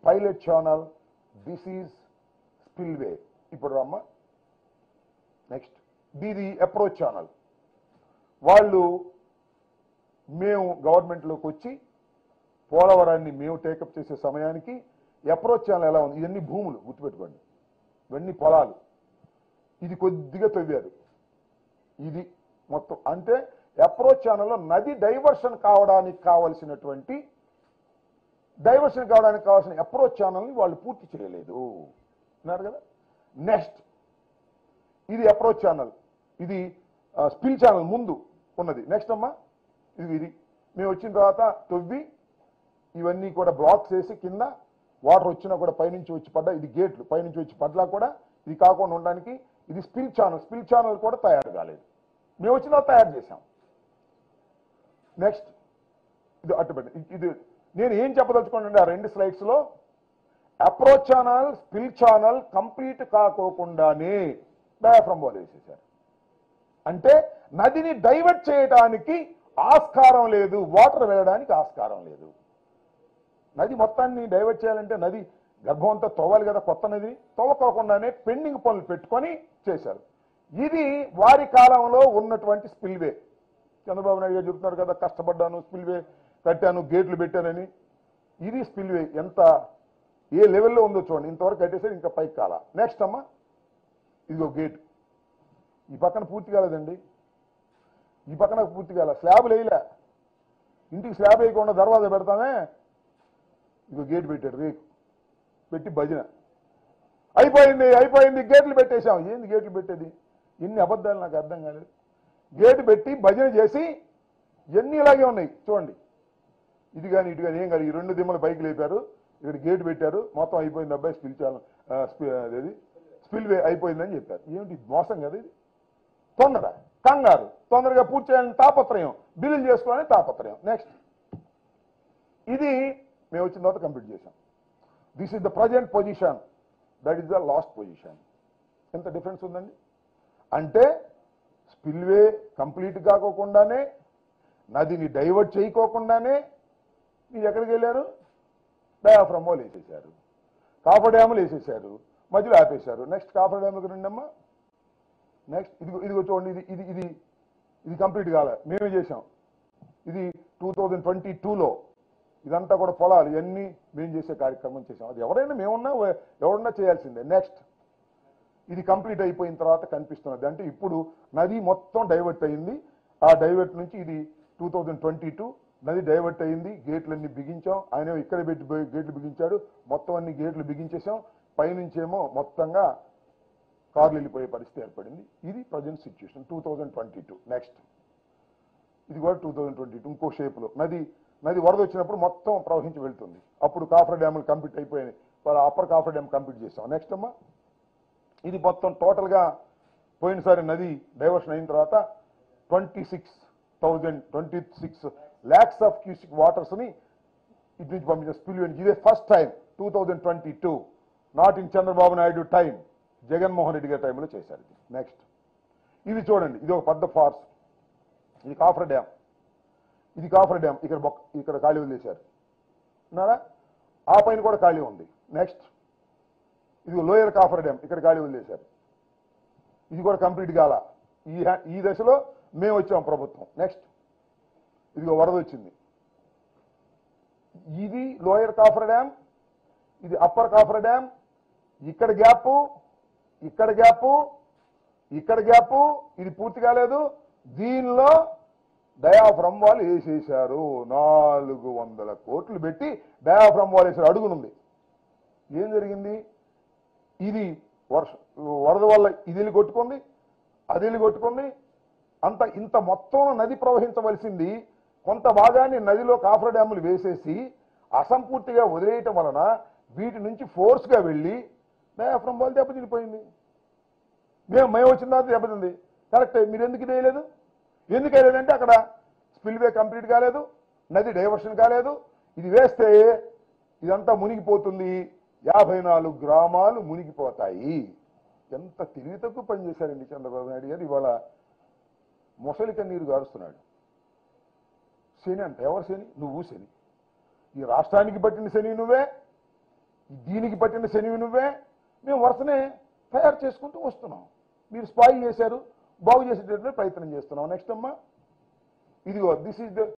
pilot channel this is spillway ఇప్పుడు రమ్మ next దీది approach channel వాళ్ళు మేము గవర్నమెంట్లోకి వచ్చి పోలవరాన్ని మేము టేకప్ చేసే సమయానికి అప్రోచ్ ఛానల్ ఎలా ఉంది ఇవన్నీ భూములు గుర్తుపెట్టుకోండి ఇవన్నీ పొలాలు ఇది కొద్దిగా తవ్వారు ఇది మొత్తం అంటే అప్రోచ్ ఛానల్లో నది డైవర్షన్ కావడానికి కావలసినటువంటి డైవర్షన్ కావడానికి కావాల్సిన అప్రోచ్ ఛానల్ని వాళ్ళు పూర్తి చేయలేదు అన్నారు కదా నెక్స్ట్ ఇది అప్రోచ్ ఛానల్ ఇది స్పిల్ ఛానల్ ముందు ఉన్నది నెక్స్ట్ అమ్మా ఇది ఇది మేము వచ్చిన తర్వాత తవ్వి ఇవన్నీ కూడా బ్లాక్స్ వేసి కింద వాటర్ వచ్చినా కూడా పైనుంచి వచ్చి పడ్డా ఇది గేట్లు పైనుంచి వచ్చి పడ్డా కూడా ఇది కాకుండా ఉండడానికి ఇది స్పిల్ ఛానల్ స్పిల్ ఛానల్ కూడా తయారు కాలేదు మేము వచ్చిన తర్వాత తయారు చేసాం నెక్స్ట్ ఇది అట్టుపెట్టి ఇది నేను ఏం చెప్పదలుచుకోండి ఆ రెండు స్లైడ్స్ లో approach channel spill channel complete కాకోకుండానే డయాఫ్రమ్ బాల్ వేసేసారు అంటే నదిని డైవర్ట్ చేయడానికి ఆస్కారం లేదు వాటర్ వెళ్ళడానికి ఆస్కారం లేదు నది మొత్తాన్ని డైవర్ట్ చేయాలంటే నది గర్భం అంతా తవ్వాలి కదా కొత్త నది తవ్వకోకుండానే పెండింగ్ పనులు పెట్టుకొని చేశారు ఇది వారి కాలంలో ఉన్నటువంటి స్పిల్వే చంద్రబాబు నాయుడు గారు చెప్తున్నారు కదా కష్టపడ్డాను స్పిల్వే కట్టాను గేట్లు పెట్టానని ఇది స్పిల్వే ఎంత ఏ లెవెల్లో ఉందో చూడండి ఇంతవరకు కట్టేసారు ఇంకా పైకి కాల నెక్స్ట్ అమ్మా ఇదిగో గేట్ ఈ పక్కన పూర్తి కాలేదండి ఈ పక్కన పూర్తి కాల స్లాబ్ వేయలే ఇంటికి స్లాబ్ వేయకుండా దర్వాజా పెడతామే ఇదిగో గేట్ పెట్టాడు రేకు పెట్టి భజన అయిపోయింది అయిపోయింది గేట్లు పెట్టేశాం ఏంది గేట్లు పెట్టేది ఇన్ని అబద్ధాలు నాకు అర్థం కాలేదు గేటు పెట్టి భజన చేసి ఎన్ని ఇలాగే ఉన్నాయి చూడండి ఇది కానీ ఇటు కానీ ఏం కాదు ఈ రెండు దిమ్మలు పైకి లేపారు ఇక్కడ గేటు పెట్టారు మొత్తం అయిపోయింది అబ్బాయి స్పిల్ ఛానల్ అదేది స్పిల్ వే అయిపోయిందని చెప్పారు ఏమిటి ఇది మోసం కదా ఇది తొందర కంగారు తొందరగా పూర్తి చేయాలని తాపత్రయం బిల్లులు చేసుకోవాలని తాపత్రయం నెక్స్ట్ ఇది మేము వచ్చిన తర్వాత కంప్లీట్ చేశాం this is the present position that is the last position ఎంత డిఫరెన్స్ ఉందండి అంటే స్పిల్వే కంప్లీట్ కాకోకుండానే నదిని డైవర్ట్ చేయకోకుండానే మీరు ఎక్కడికి వెళ్ళారు డయాఫ్రమ్ వాళ్ళు వేసేసారు కాఫర్ డ్యాములు వేసేసారు మధ్యలో ఆపేశారు నెక్స్ట్ కాఫర్ డ్యాములకు రండమ్మా నెక్స్ట్ ఇది ఇదిగో చూడండి ఇది ఇది ఇది ఇది కంప్లీట్ కాలే మేమే చేసాం ఇది టూ థౌజండ్ ట్వంటీ టూలో ఇదంతా కూడా పొలాలు ఇవన్నీ మేము చేసే కార్యక్రమం చేసాం అది ఎవరైనా మేమున్నా ఎవరన్నా చేయాల్సిందే నెక్స్ట్ ఇది కంప్లీట్ అయిపోయిన తర్వాత కనిపిస్తున్నది అంటే ఇప్పుడు నది మొత్తం డైవర్ట్ అయింది ఆ డైవర్ట్ నుంచి ఇది టూ థౌజండ్ ట్వంటీ టూ నది డైవర్ట్ అయింది గేట్లన్నీ బిగించాం ఆయన ఇక్కడ పెట్టి పోయి గేట్లు బిగించాడు మొత్తం అన్ని గేట్లు బిగించేసాం పైనుంచేమో మొత్తంగా కార్లు వెళ్ళిపోయే పరిస్థితి ఏర్పడింది ఇది present situation two thousand twenty two next ఇది కూడా టూ థౌజండ్ ట్వంటీ టూ ఇంకో షేప్లో నది నది వరద వచ్చినప్పుడు మొత్తం ప్రవహించి వెళ్తుంది అప్పుడు కాఫర్ డ్యాములు కంప్లీట్ అయిపోయాయి అప్పర్ కాఫర్ డ్యామ్ కంప్లీట్ చేస్తాం నెక్స్ట్ అమ్మా ఇది మొత్తం టోటల్గా పోయినసారి నది డైవర్షన్ అయిన తర్వాత twenty six thousand twenty six lakhs of cusec వాటర్స్ని ఇటు నుంచి పంపించిన స్పిల్ ఇదే first time two thousand twenty two not in Chandrababu Naidu time Jaganmohan Reddy గారి టైంలో చేశారు ఇది నెక్స్ట్ ఇది చూడండి ఇది ఒక పెద్ద ఫార్స్ ఇది కాఫర్ డ్యామ్ ఇది కాఫర్ డ్యామ్ ఇక్కడ బొక్క ఇక్కడ ఖాళీ వదిలేశారు ఉన్నారా ఆ పైన కూడా ఖాళీ ఉంది నెక్స్ట్ ఇది లోయర్ కాఫర్ డ్యామ్ ఇక్కడ ఖాళీ వదిలేశారు ఇది కూడా కంప్లీట్ కాల ఈ హ్యా- ఈ దశలో మేము వచ్చాం ప్రభుత్వం నెక్స్ట్ ఇదిగో వరద వచ్చింది ఇది లోయర్ కాఫర్ డ్యామ్ ఇది అప్పర్ కాఫర్ డ్యామ్ ఇక్కడ గ్యాప్ ఇక్కడ గ్యాప్ ఇక్కడ గ్యాప్ ఇది పూర్తి కాలేదు దీనిలో డయాఫ్రమ్ వాళ్ళు వేసేశారు నాలుగు వందల కోట్లు పెట్టి డయాఫ్రమ్ వాళ్ళు వేసారు అడుగునుంది ఏం జరిగింది ఇది వర్ష వరద వల్ల ఇది వెళ్ళి కొట్టుకుంది అది వెళ్ళి కొట్టుకుంది అంత ఇంత మొత్తం నది ప్రవహించవలసింది కొంత భాగాన్ని నదిలో కాఫర్ డ్యాములు వేసేసి అసంపూర్తిగా వదిలేయటం వలన వీటి నుంచి ఫోర్స్గా వెళ్ళి డయాఫ్రమ్ బాల్ దెబ్బతినిపోయింది మేము మేము వచ్చిన తర్వాత దెబ్బతింది కరెక్ట్ మీరు ఎందుకు ఇది వేయలేదు ఎందుకు వేయలేదంటే అక్కడ స్పిల్వే కంప్లీట్ కాలేదు నది డైవర్షన్ కాలేదు ఇది వేస్తే ఇదంతా మునిగిపోతుంది యాభై నాలుగు గ్రామాలు మునిగిపోతాయి ఎంత తెలివి తక్కువ పని చేశారండి చంద్రబాబు నాయుడు గారు ఇవాళ మొసలి కన్నీరు గారుస్తున్నాడు శని అంట ఎవరు శని నువ్వు శని ఈ రాష్ట్రానికి పట్టిన శని నువ్వే దీనికి పట్టిన శనివి నువ్వే మేము వరుసనే తయారు చేసుకుంటూ వస్తున్నాం మీరు స్పాయిల్ చేశారు బాగు చేసేటటువంటి ప్రయత్నం చేస్తున్నాం నెక్స్ట్ అమ్మా ఇదిగో దిస్ ఈజ్ ద